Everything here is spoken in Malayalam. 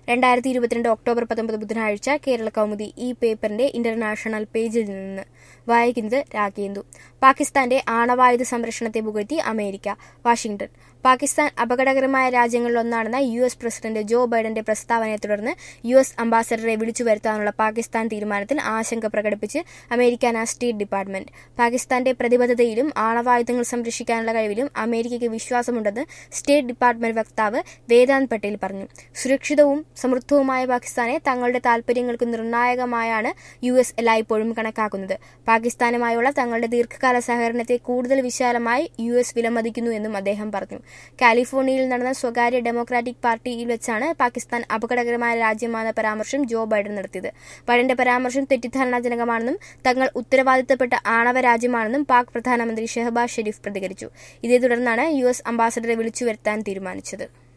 രണ്ടായിരത്തി ഇരുപത്തിരണ്ട് ഒക്ടോബർ പത്തൊമ്പത് ബുധനാഴ്ച കേരള കൗമുദി ഈ പേപ്പറിന്റെ ഇന്റർനാഷണൽ പേജിൽ നിന്ന് വായിക്കുന്നത് രാഗേന്ദു പാകിസ്ഥാന്റെ ആണവായുധ സംരക്ഷണത്തെ പുകഴ്ത്തി അമേരിക്ക വാഷിംഗ്ടൺ പാകിസ്ഥാൻ അപകടകരമായ രാജ്യങ്ങളിലൊന്നാണെന്ന യു എസ് പ്രസിഡന്റ് ജോ ബൈഡന്റെ പ്രസ്താവനയെ തുടർന്ന് യു എസ് അംബാസഡറെ വിളിച്ചു വരുത്താനുള്ള പാകിസ്ഥാൻ തീരുമാനത്തിൽ ആശങ്ക പ്രകടിപ്പിച്ച് അമേരിക്കൻ സ്റ്റേറ്റ് ഡിപ്പാർട്ട്മെന്റ് പാകിസ്ഥാന്റെ പ്രതിബദ്ധതയിലും ആണവായുധങ്ങൾ സംരക്ഷിക്കാനുള്ള കഴിവിലും അമേരിക്കയ്ക്ക് വിശ്വാസമുണ്ടെന്ന് സ്റ്റേറ്റ് ഡിപ്പാർട്ട്മെന്റ് വക്താവ് വേദാന്ത് പട്ടേൽ പറഞ്ഞു സുരക്ഷിതവും സമൃദ്ധവുമായ പാകിസ്ഥാനെ തങ്ങളുടെ താൽപര്യങ്ങൾക്ക് നിർണായകമായാണ് യു എസ് എല്ലായ്പ്പോഴും കണക്കാക്കുന്നത് പാകിസ്ഥാനുമായുള്ള തങ്ങളുടെ ദീർഘകാല സഹകരണത്തെ കൂടുതൽ വിശാലമായി യു എസ് വിലമതിക്കുന്നു എന്നും അദ്ദേഹം പറഞ്ഞു കാലിഫോർണിയയിൽ നടന്ന സ്വകാര്യ ഡെമോക്രാറ്റിക് പാർട്ടിയിൽ വെച്ചാണ് പാകിസ്ഥാൻ അപകടകരമായ രാജ്യമാണെന്ന പരാമർശം ജോ ബൈഡൻ നടത്തിയത് ബൈഡന്റെ പരാമർശം തെറ്റിദ്ധാരണാജനകമാണെന്നും തങ്ങൾ ഉത്തരവാദിത്തപ്പെട്ട ആണവ രാജ്യമാണെന്നും പാക് പ്രധാനമന്ത്രി ഷെഹബാസ് ഷെരീഫ് പ്രതികരിച്ചു ഇതേ തുടർന്നാണ് യു എസ് അംബാസഡറെ വിളിച്ചു വരുത്താൻ തീരുമാനിച്ചത്